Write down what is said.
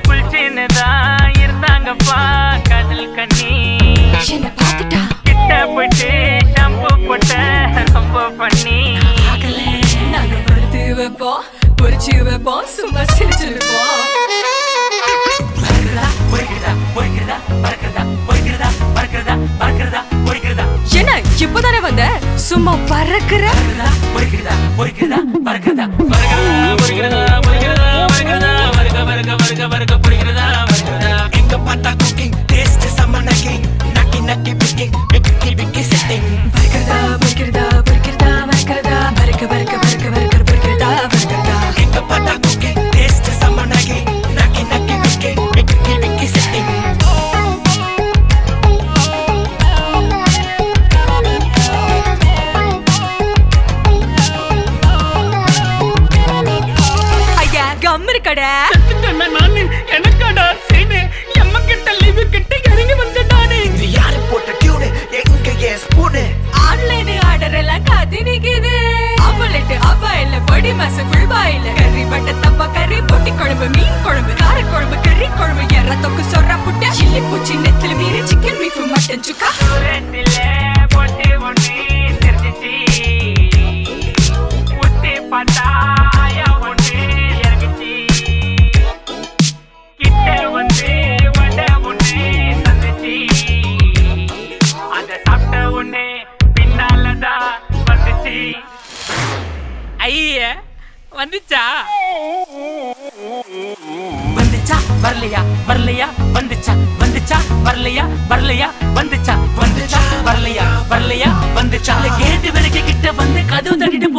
குளிச்சுன்னு தான் இருந்தாங்கப்பா கடல் கண்ணி என்ன பார்த்துட்டா கிட்ட போயிட்டு ஷாம்பு போட்ட ரொம்ப பண்ணி நாங்க வறுத்து வைப்போம் பொரிச்சு வைப்போம் சும்மா சிரிச்சு வைப்போம் பறக்கிறதா பொறிக்கிறதா பொறிக்கிறதா பறக்கிறதா பொறிக்கிறதா பறக்கிறதா பறக்கிறதா பொறிக்கிறதா என்ன இப்பதானே வந்த சும்மா பறக்குற பறக்கிறதா பொறிக்கிறதா பொறிக்கிறதா பறக்கிறதா பறக்கிறதா பொறிக்கிறதா பொறிக்கிறதா பறக்கிறதா பறக்க பறக்க பறக்க பறக்க பொறிக்கிறதா பறக்கிறதா எங்க பார்த்தா குக்கிங் டேஸ்ட் செம்ம நக்கிங் நக்கி நக்கி பிக்கிங் விக்கி விக்கி செட்டிங் பறக்கிறதா பறக்கிறதா பறக்கிறதா பறக்கிறதா பறக்க பறக்க பறக்க பறக்க பறக்கிறதா பறக்கிறதா எங்க பார்த்தா குக்கிங் டேஸ்ட் செம்ம நக்கிங் நக்கி நக்கி விக்கி விக்கி விக்கி செட்டிங் ஐயா கம்மரு கடை நானு எனக்காடா சீனு எம்ம கிட்ட லீவு கிட்ட இறங்கி வந்த நானு இது யாரு போட்ட டியூனு எங்க ஏன் ஸ்பூனு ஆன்லைன் ஆர்டர் எல்லாம் காத்தி நிக்குது அவளட்டு அவாயில பொடி மாசு ஃபுல் பாயில கறி பட்ட தப்பா கறி பொட்டி குழம்பு மீன் குழம்பு கார குழம்பு கறி குழம்பு எற தொக்கு சொர புட்ட சில்லி பூச்சி நெத்தில மீறி சிக்கன் பீஃப் மட்டன் சுக்கா ரெட்டில பொட்டி ஒண்ணு தெரிஞ்சிச்சு ஊத்தி பார்த்தா ஆயா ஒண்ணு இறங்கிச்சு கிட்ட வந்து வடை ஒண்ணு தந்துச்சு அத சாப்பிட்ட ஒண்ணு பின்னாலதான் வந்துச்சு ஐய வந்துச்சா வந்துச்சா வரலையா வரலையா வந்துச்சா வந்துச்சா வரலையா வரலையா வந்துச்சா வந்துச்சா வரலையா வரலையா வந்துச்சா கேட்டு வரைக்கும் கிட்ட வந்து கதவு தட்டிட்டு